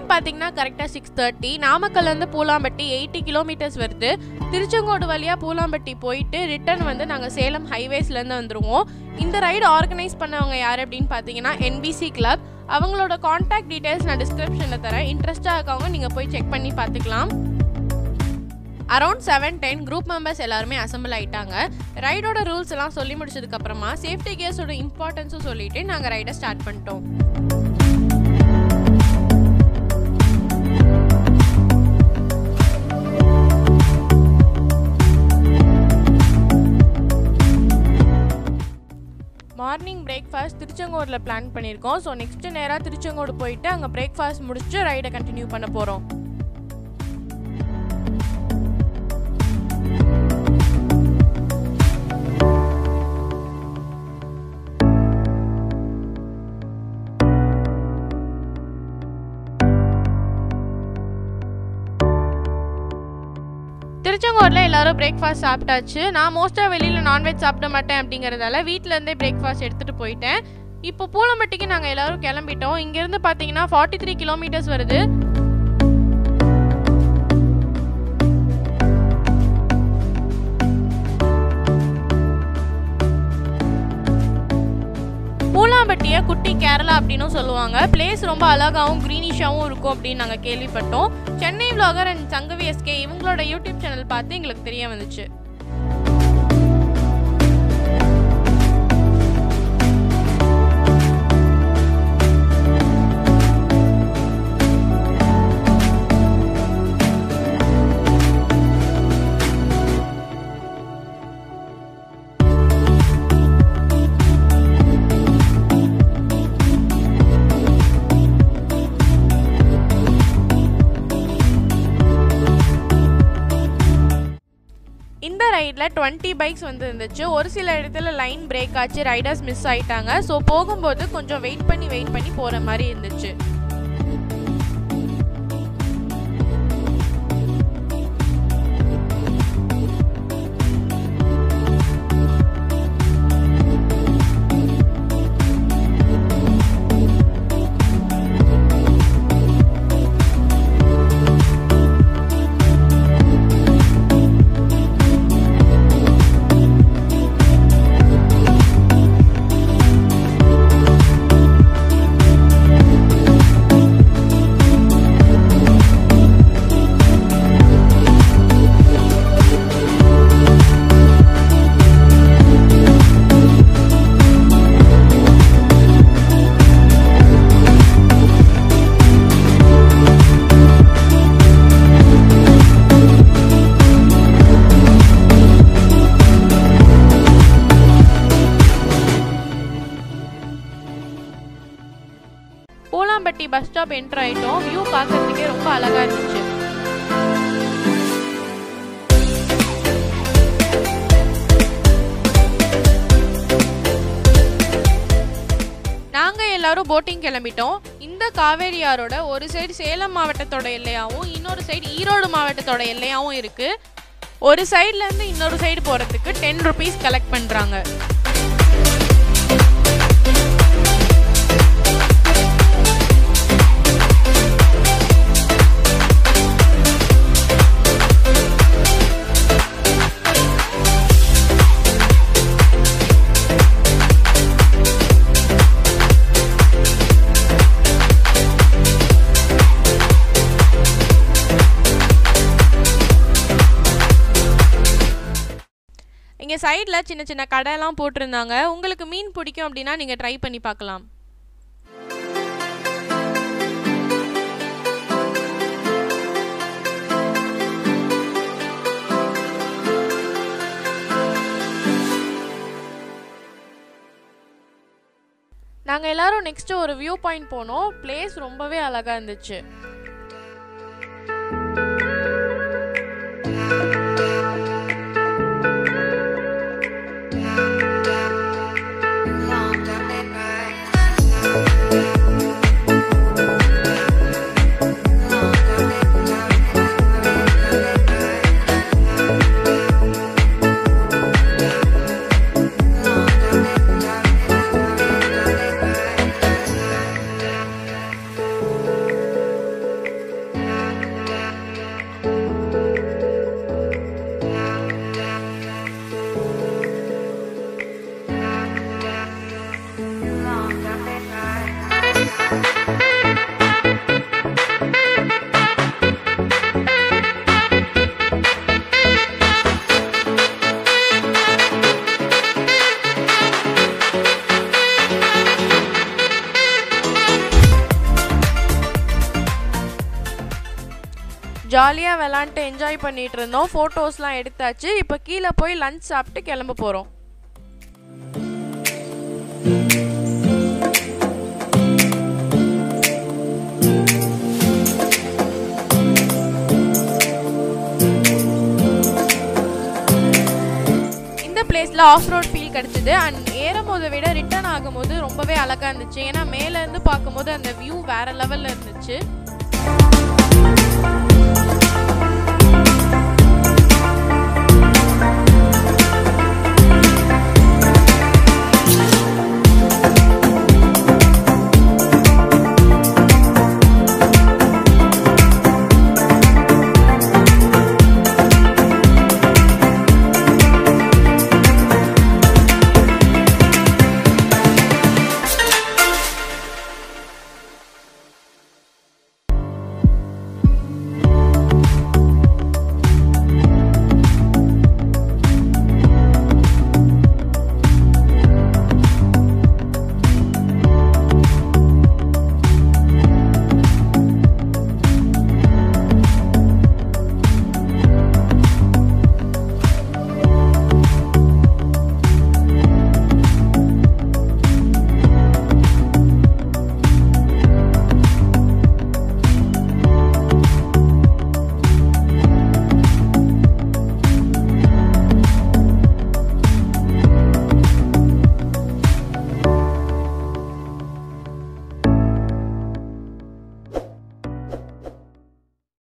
time பார்த்தீங்கன்னா கரெக்டாக six thirty நாமக்கல்லேருந்து பூலாம்பட்டி எயிட்டி கிலோமீட்டர்ஸ் வருது திருச்செங்கோடு வழியாக பூலாம்பட்டி போயிட்டு ரிட்டர்ன் வந்து நாங்கள் சேலம் ஹைவேஸ்லேருந்து வந்துடுவோம் இந்த ரைடு ஆர்கனைஸ் பண்ணவங்க யார் அப்படின்னு பார்த்தீங்கன்னா என்பிசி கிளப் அவங்களோட காண்டாக்ட் டீட்டெயில்ஸ் நான் டிஸ்கிரிப்ஷனில் தரேன் இன்ட்ரெஸ்ட்டாக இருக்கவங்க நீங்கள் போய் செக் பண்ணி பார்த்துக்கலாம் around seven ten group members எல்லாருமே அசம்பிள் ஆயிட்டாங்க ரைடோட ரூல்ஸ் எல்லாம் சொல்லி முடிச்சதுக்கு அப்புறமா சேஃப்டி கேர்ஸோட இம்பார்ட்டன்ஸும் சொல்லிட்டு நாங்கள் ரைடை ஸ்டார்ட் பண்ணிட்டோம் மார்னிங் பிரேக்ஃபாஸ்ட் திருச்செங்கோடில் பிளான் பண்ணியிருக்கோம் ஸோ நெக்ஸ்ட் நேராக திருச்செங்கோடு போயிட்டு அங்கே பிரேக்ஃபாஸ்ட் முடிச்சு ரைடை கண்டினியூ பண்ண போகிறோம் திருச்செங்கோடில் எல்லாரும் பிரேக்ஃபாஸ்ட் சாப்பிட்டாச்சு நான் மோஸ்ட்டாக வெளியில் நான்வெஜ் சாப்பிட மாட்டேன் அப்படிங்கிறதால வீட்டிலேருந்தே பிரேக்ஃபாஸ்ட் எடுத்துகிட்டு போயிட்டேன் இப்போ பூலம்பட்டிக்கு நாங்கள் எல்லாரும் கிளம்பிட்டோம் இங்கேருந்து பார்த்தீங்கன்னா ஃபார்ட்டி த்ரீ கிலோமீட்டர்ஸ் வருது பூலாம்பட்டியை குட்டி கேரளா அப்படின்னும் சொல்லுவாங்க பிளேஸ் ரொம்ப அழகாகவும் க்ரீனிஷாகவும் இருக்கும் அப்படின்னு நாங்கள் கேள்விப்பட்டோம் Chennai vlogger and Sangavi S இவங்களோட யூடியூப் சேனல் பார்த்து எங்களுக்கு தெரிய வந்துச்சு இந்த ரைடில் டுவெண்ட்டி பைக்ஸ் வந்து இருந்துச்சு ஒரு சில இடத்துல லைன் பிரேக் ஆச்சு ரைடர்ஸ் மிஸ் ஆயிட்டாங்க ஸோ போகும்போது கொஞ்சம் வெயிட் பண்ணி வெயிட் பண்ணி போகிற மாதிரி இருந்துச்சு பூலாம்பட்டி பஸ் ஸ்டாப் என்டர் ஆயிட்டோம் வியூ பார்க்கறதுக்கே ரொம்ப அழகா இருந்துச்சு நாங்க எல்லாரும் போட்டிங் கிளம்பிட்டோம் இந்த காவேரி ஆறோட ஒரு சைடு சேலம் மாவட்டத்தோட எல்லையாவும் இன்னொரு சைடு ஈரோடு மாவட்டத்தோட எல்லையாவும் இருக்கு ஒரு சைடுல இருந்து இன்னொரு சைடு போறதுக்கு டென் ருபீஸ் கலெக்ட் பண்றாங்க இங்கே சைடில் சின்ன சின்ன கடையெல்லாம் போட்டிருந்தாங்க உங்களுக்கு மீன் பிடிக்கும் அப்படின்னா நீங்கள் ட்ரை பண்ணி பார்க்கலாம் நாங்கள் எல்லாரும் நெக்ஸ்ட் ஒரு வியூ பாயிண்ட் போனோம் பிளேஸ் ரொம்பவே அழகாக இருந்துச்சு ஜாலியாக விளாண்டுட்டு என்ஜாய் பண்ணிட்டு இருந்தோம் ஃபோட்டோஸ்லாம் எடுத்தாச்சு இப்போ கீழே போய் லஞ்ச் சாப்பிட்டு கிளம்ப போகிறோம் இந்த பிளேஸில் ஆஃப் ரோட் ஃபீல் கிடச்சிது அண்ட் ஏறும் போதை விட ரிட்டர்ன் ஆகும்போது ரொம்பவே அழகாக இருந்துச்சு ஏன்னா மேலேருந்து பார்க்கும்போது அந்த வியூ வேறு லெவலில் இருந்துச்சு